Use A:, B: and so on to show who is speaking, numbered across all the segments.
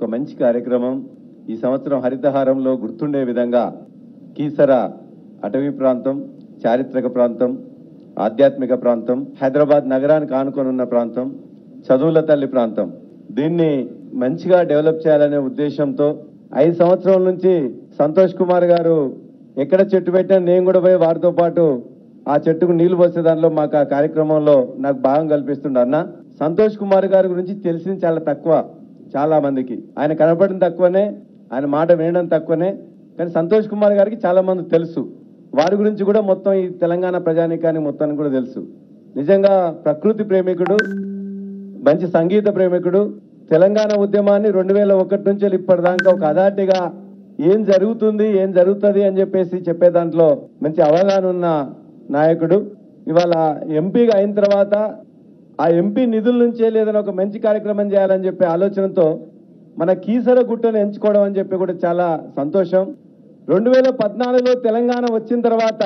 A: మంచి కార్యక్రమం ఈ సంవత్సరం హరితహారంలో గుర్తుండే విధంగా కీసర అటవీ ప్రాంతం చారిత్రక ప్రాంతం ఆధ్యాత్మిక ప్రాంతం హైదరాబాద్ నగరానికి ఆనుకొని ఉన్న ప్రాంతం చదువుల తల్లి ప్రాంతం దీన్ని మంచిగా డెవలప్ చేయాలనే ఉద్దేశంతో ఐదు సంవత్సరాల నుంచి సంతోష్ కుమార్ గారు ఎక్కడ చెట్టు పెట్టినా నేను కూడా పోయి వారితో పాటు ఆ చెట్టుకు నీళ్లు పోసే దానిలో మాకు ఆ కార్యక్రమంలో నాకు భాగం కల్పిస్తుండ అన్న సంతోష్ కుమార్ గారి గురించి తెలిసింది చాలా తక్కువ చాలా మందికి ఆయన కనపడడం తక్కువనే ఆయన మాట వినడం తక్కువనే కానీ సంతోష్ కుమార్ గారికి చాలా మంది తెలుసు వారి గురించి కూడా మొత్తం ఈ తెలంగాణ ప్రజానీకానికి మొత్తానికి కూడా తెలుసు నిజంగా ప్రకృతి ప్రేమికుడు మంచి సంగీత ప్రేమికుడు తెలంగాణ ఉద్యమాన్ని రెండు వేల ఒకటి నుంచి ఇప్పటిదాకా ఒక అథారిటీగా ఏం జరుగుతుంది ఏం జరుగుతుంది అని చెప్పేసి చెప్పే దాంట్లో మంచి అవగాహన ఉన్న నాయకుడు ఇవాళ ఎంపీగా అయిన తర్వాత ఆ ఎంపీ నిధుల నుంచే లేదని ఒక మంచి కార్యక్రమం చేయాలని చెప్పే ఆలోచనతో మన కీసర గుట్టను ఎంచుకోవడం అని చెప్పి కూడా చాలా సంతోషం రెండు వేల పద్నాలుగులో తెలంగాణ వచ్చిన తర్వాత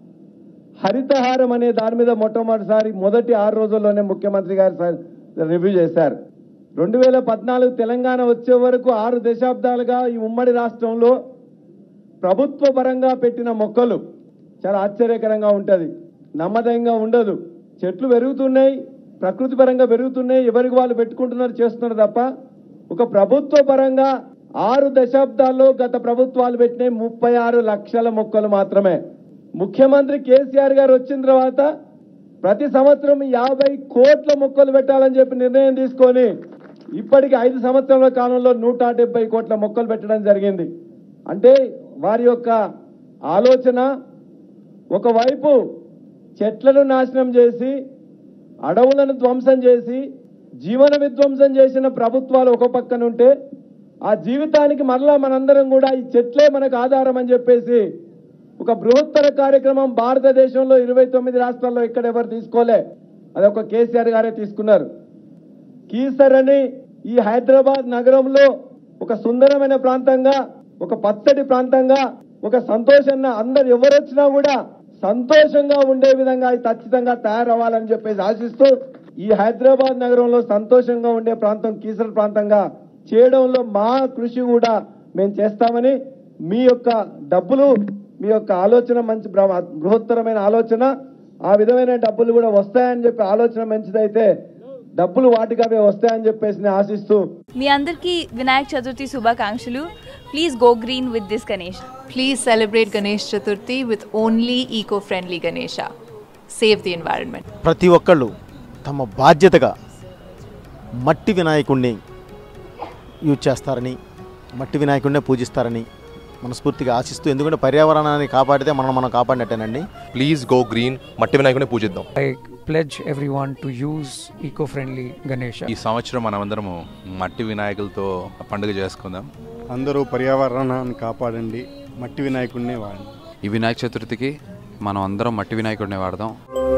A: హరితహారం అనే దాని మీద మొట్టమొదటిసారి మొదటి ఆరు రోజుల్లోనే ముఖ్యమంత్రి గారు సార్ రివ్యూ చేశారు రెండు వేల పద్నాలుగు తెలంగాణ వచ్చే వరకు ఆరు దశాబ్దాలుగా ఈ ఉమ్మడి రాష్ట్రంలో ప్రభుత్వ పరంగా పెట్టిన మొక్కలు చాలా ఆశ్చర్యకరంగా ఉంటది నమ్మదంగా ఉండదు చెట్లు పెరుగుతున్నాయి ప్రకృతి పరంగా పెరుగుతున్నాయి ఎవరికి వాళ్ళు పెట్టుకుంటున్నారు చేస్తున్నారు తప్ప ఒక ప్రభుత్వ పరంగా ఆరు దశాబ్దాల్లో గత ప్రభుత్వాలు పెట్టినాయి ముప్పై ఆరు లక్షల మొక్కలు మాత్రమే ముఖ్యమంత్రి కేసీఆర్ గారు వచ్చిన తర్వాత ప్రతి సంవత్సరం యాభై కోట్ల మొక్కలు పెట్టాలని చెప్పి నిర్ణయం తీసుకొని ఇప్పటికి ఐదు సంవత్సరాల కాలంలో నూట డెబ్బై కోట్ల మొక్కలు పెట్టడం జరిగింది అంటే వారి యొక్క ఆలోచన ఒకవైపు చెట్లను నాశనం చేసి అడవులను ధ్వంసం చేసి జీవన విధ్వంసం చేసిన ప్రభుత్వాలు ఒక పక్కన ఉంటే ఆ జీవితానికి మరలా మనందరం కూడా ఈ చెట్లే మనకు ఆధారం అని చెప్పేసి ఒక బృహత్తర కార్యక్రమం భారతదేశంలో ఇరవై తొమ్మిది రాష్ట్రాల్లో ఇక్కడ ఎవరు తీసుకోలే అదొక కేసీఆర్ గారే తీసుకున్నారు కీసర్ అని ఈ హైదరాబాద్ నగరంలో ఒక సుందరమైన ప్రాంతంగా ఒక పచ్చడి ప్రాంతంగా ఒక సంతోషన్న అందరు ఎవరు వచ్చినా కూడా సంతోషంగా ఉండే విధంగా ఇది ఖచ్చితంగా తయారవ్వాలని చెప్పేసి ఆశిస్తూ ఈ హైదరాబాద్ నగరంలో సంతోషంగా ఉండే ప్రాంతం కీసర ప్రాంతంగా చేయడంలో మా కృషి కూడా మేము చేస్తామని మీ యొక్క డబ్బులు మీ యొక్క ఆలోచన మంచి బ్ర- బృహత్తరమైన ఆలోచన ఆ విధమైన డబ్బులు కూడా వస్తాయని చెప్పి ఆలోచన మంచిదైతే డబ్బులు వాటికి అవే వస్తాయని చెప్పేసి నేను ఆశిస్తూ
B: మీ అందరికీ వినాయక చతుర్థి శుభాకాంక్షలు please go green with this Ganesh
C: Please celebrate Ganesh Chaturthi with only eco-friendly Ganesha. Save the environment.
D: ప్రతి ఒక్కళ్ళు తమ బాధ్యతగా మట్టి వినాయకుడిని యూజ్ చేస్తారని మట్టి వినాయకుడినే పూజిస్తారని మనస్ఫూర్తిగా ఆశిస్తూ ఎందుకంటే పర్యావరణాన్ని కాపాడితే మనం మనం కాపాడినట్టేనండి
E: ప్లీజ్ గో గ్రీన్ మట్టి వినాయకుడిని పూజిద్దాం
F: I pledge everyone to use eco-friendly Ganesha.
G: ఈ సంవత్సరం మనమందరము మట్టి వినాయకులతో పండుగ చేసుకుందాం
H: అందరూ పర్యావరణాన్ని కాపాడండి మట్టి వినాయకుడినే వాడండి
I: ఈ వినాయక చతుర్థికి మనం అందరం మట్టి వినాయకుడిని వాడదాం